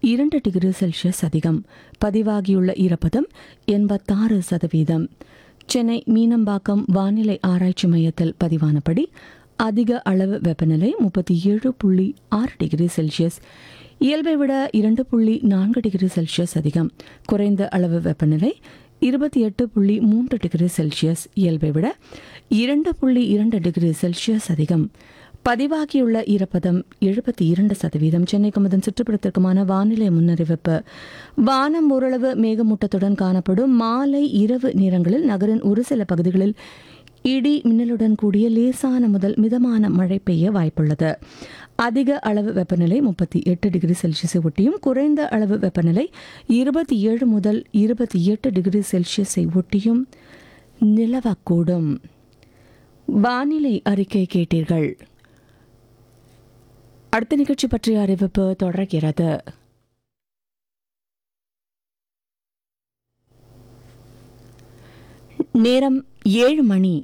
இரண்டு degree Celsius அதிகம் பதிவாகியுள்ள ஈரப்பதம் எண்பத்தாறு சதவீதம் சென்னை மீனம்பாக்கம் வானிலை ஆராய்ச்சி மையத்தில் பதிவானபடி அதிக அளவு வெப்பநிலை முப்பத்தி ஏழு புள்ளி ஆறு டிகிரி செல்சியஸ் இயல்பை விட இரண்டு புள்ளி நான்கு டிகிரி செல்சியஸ் அதிகம் குறைந்த அளவு வெப்பநிலை இருபத்தி எட்டு புள்ளி மூன்று டிகிரி செல்சியஸ் இயல்பை விட இரண்டு புள்ளி இரண்டு டிகிரி செல்சியஸ் அதிகம் பதிவாகியுள்ள ஈரப்பதம் எழுபத்தி இரண்டு சதவீதம் சென்னைக்கும் அதன் சுற்றுப்புறத்திற்குமான வானிலை முன்னறிவிப்பு வானம் ஓரளவு மேகமூட்டத்துடன் காணப்படும் மாலை இரவு நேரங்களில் நகரின் ஒரு சில பகுதிகளில் இடி மின்னலுடன் கூடிய லேசான முதல் மிதமான மழை பெய்ய வாய்ப்புள்ளது அதிக அளவு வெப்பநிலை முப்பத்தி எட்டு டிகிரி செல்சியஸை ஒட்டியும் குறைந்த அளவு வெப்பநிலை இருபத்தி ஏழு முதல் இருபத்தி எட்டு டிகிரி செல்சியஸை ஒட்டியும் நிலவக்கூடும் வானிலை அறிக்கை கேட்டீர்கள் அடுத்த நிகழ்ச்சி பற்றிய அறிவிப்பு தொடர்கிறது நேரம் ஏழு மணி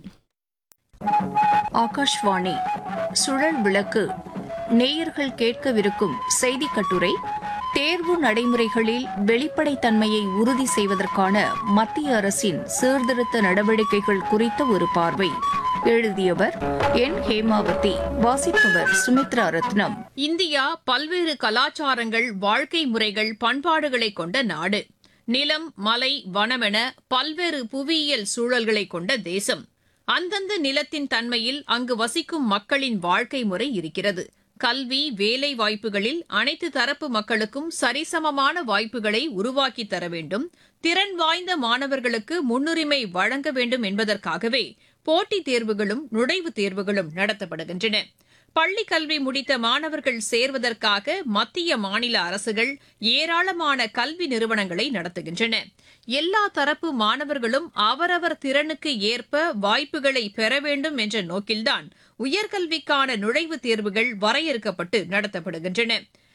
ஆகாஷ்வாணி சுழல் விளக்கு நேயர்கள் கேட்கவிருக்கும் செய்தி கட்டுரை தேர்வு நடைமுறைகளில் வெளிப்படைத்தன்மையை உறுதி செய்வதற்கான மத்திய அரசின் சீர்திருத்த நடவடிக்கைகள் குறித்த ஒரு பார்வை எழுதியவர் என் ஹேமாவதி வாசிப்பவர் சுமித்ரா ரத்னம் இந்தியா பல்வேறு கலாச்சாரங்கள் வாழ்க்கை முறைகள் பண்பாடுகளை கொண்ட நாடு நிலம் மலை வனமென பல்வேறு புவியியல் சூழல்களை கொண்ட தேசம் அந்தந்த நிலத்தின் தன்மையில் அங்கு வசிக்கும் மக்களின் வாழ்க்கை முறை இருக்கிறது கல்வி வேலை வாய்ப்புகளில் அனைத்து தரப்பு மக்களுக்கும் சரிசமமான வாய்ப்புகளை உருவாக்கி தர வேண்டும் திறன் வாய்ந்த மாணவர்களுக்கு முன்னுரிமை வழங்க வேண்டும் என்பதற்காகவே போட்டித் தேர்வுகளும் நுழைவுத் தேர்வுகளும் நடத்தப்படுகின்றன பள்ளி கல்வி முடித்த மாணவர்கள் சேர்வதற்காக மத்திய மாநில அரசுகள் ஏராளமான கல்வி நிறுவனங்களை நடத்துகின்றன எல்லா தரப்பு மாணவர்களும் அவரவர் திறனுக்கு ஏற்ப வாய்ப்புகளை பெற வேண்டும் என்ற நோக்கில்தான் உயர்கல்விக்கான நுழைவுத் தேர்வுகள் வரையறுக்கப்பட்டு நடத்தப்படுகின்றன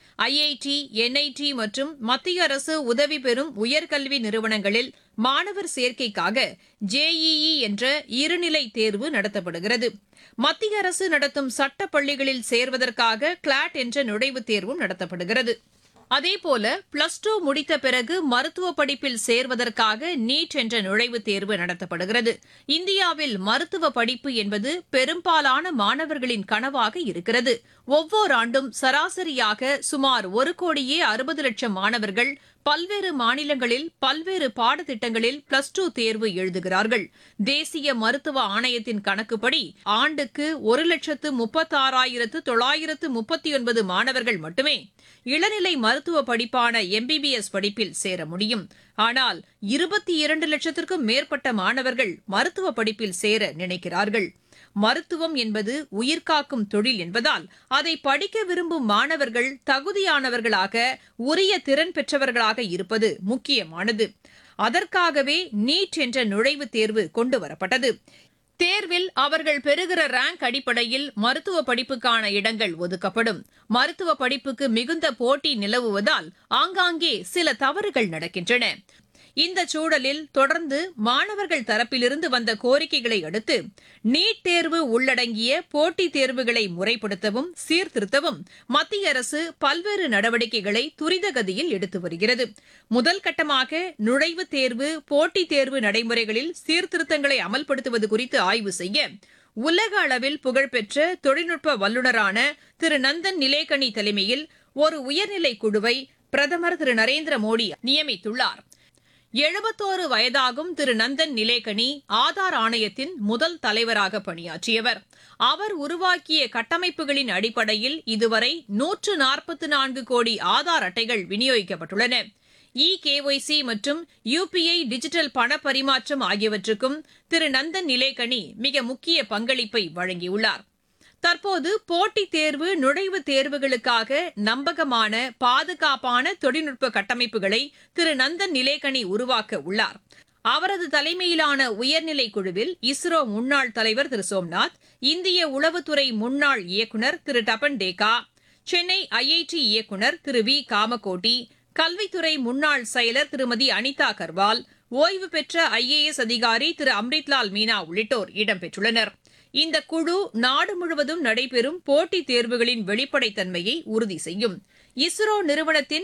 ஐஐடி என்ஐடி மற்றும் மத்திய அரசு உதவி பெறும் உயர்கல்வி நிறுவனங்களில் மாணவர் சேர்க்கைக்காக ஜேஇஇ என்ற இருநிலை தேர்வு நடத்தப்படுகிறது மத்திய அரசு நடத்தும் சட்ட பள்ளிகளில் சேர்வதற்காக கிளாட் என்ற நுழைவுத் தேர்வும் நடத்தப்படுகிறது அதேபோல பிளஸ் டூ முடித்த பிறகு மருத்துவ படிப்பில் சேர்வதற்காக நீட் என்ற நுழைவுத் தேர்வு நடத்தப்படுகிறது இந்தியாவில் மருத்துவ படிப்பு என்பது பெரும்பாலான மாணவர்களின் கனவாக இருக்கிறது ஒவ்வொரு ஆண்டும் சராசரியாக சுமார் ஒரு கோடியே அறுபது லட்சம் மாணவர்கள் பல்வேறு மாநிலங்களில் பல்வேறு பாடத்திட்டங்களில் பிளஸ் டூ தேர்வு எழுதுகிறார்கள் தேசிய மருத்துவ ஆணையத்தின் கணக்குப்படி ஆண்டுக்கு ஒரு லட்சத்து முப்பத்தாறாயிரத்து தொள்ளாயிரத்து முப்பத்தி ஒன்பது மாணவர்கள் மட்டுமே இளநிலை மருத்துவ படிப்பான எம்பிபிஎஸ் படிப்பில் சேர முடியும் ஆனால் இருபத்தி இரண்டு லட்சத்திற்கும் மேற்பட்ட மாணவர்கள் மருத்துவ படிப்பில் சேர நினைக்கிறார்கள் மருத்துவம் என்பது உயிர்காக்கும் தொழில் என்பதால் அதை படிக்க விரும்பும் மாணவர்கள் தகுதியானவர்களாக உரிய திறன் பெற்றவர்களாக இருப்பது முக்கியமானது அதற்காகவே நீட் என்ற நுழைவுத் தேர்வு கொண்டு வரப்பட்டது தேர்வில் அவர்கள் பெறுகிற ரேங்க் அடிப்படையில் மருத்துவ படிப்புக்கான இடங்கள் ஒதுக்கப்படும் மருத்துவ படிப்புக்கு மிகுந்த போட்டி நிலவுவதால் ஆங்காங்கே சில தவறுகள் நடக்கின்றன இந்த சூழலில் தொடர்ந்து மாணவர்கள் தரப்பிலிருந்து வந்த கோரிக்கைகளை அடுத்து நீட் தேர்வு உள்ளடங்கிய போட்டித் தேர்வுகளை முறைப்படுத்தவும் சீர்திருத்தவும் மத்திய அரசு பல்வேறு நடவடிக்கைகளை துரிதகதியில் எடுத்து வருகிறது முதல் கட்டமாக நுழைவுத் தேர்வு போட்டித் தேர்வு நடைமுறைகளில் சீர்திருத்தங்களை அமல்படுத்துவது குறித்து ஆய்வு செய்ய உலக அளவில் புகழ்பெற்ற தொழில்நுட்ப வல்லுநரான திரு நந்தன் நிலேகனி தலைமையில் ஒரு உயர்நிலை குழுவை பிரதமர் திரு நரேந்திர மோடி நியமித்துள்ளார் எழுபத்தோரு வயதாகும் திரு நந்தன் நிலேகனி ஆதார் ஆணையத்தின் முதல் தலைவராக பணியாற்றியவர் அவர் உருவாக்கிய கட்டமைப்புகளின் அடிப்படையில் இதுவரை நூற்று நாற்பத்தி நான்கு கோடி ஆதார் அட்டைகள் விநியோகிக்கப்பட்டுள்ளன இ கேஒய்சி மற்றும் யுபிஐ டிஜிட்டல் பண பரிமாற்றம் ஆகியவற்றுக்கும் திரு நந்தன் நிலேகனி மிக முக்கிய பங்களிப்பை வழங்கியுள்ளார் தற்போது போட்டித் தேர்வு நுழைவுத் தேர்வுகளுக்காக நம்பகமான பாதுகாப்பான தொழில்நுட்ப கட்டமைப்புகளை திரு நந்தன் நிலேகனி உருவாக்க உள்ளார் அவரது தலைமையிலான உயர்நிலை குழுவில் இஸ்ரோ முன்னாள் தலைவர் திரு சோம்நாத் இந்திய உளவுத்துறை முன்னாள் இயக்குநர் திரு டபன் டேகா சென்னை ஐஐடி இயக்குநர் திரு வி காமகோட்டி கல்வித்துறை முன்னாள் செயலர் திருமதி அனிதா கர்வால் ஓய்வு பெற்ற ஐஏஎஸ் அதிகாரி திரு அம்ரித்லால் மீனா உள்ளிட்டோர் இடம்பெற்றுள்ளனர் இந்த குழு நாடு முழுவதும் நடைபெறும் போட்டித் தேர்வுகளின் வெளிப்படைத்தன்மையை உறுதி செய்யும் இஸ்ரோ நிறுவனத்தின்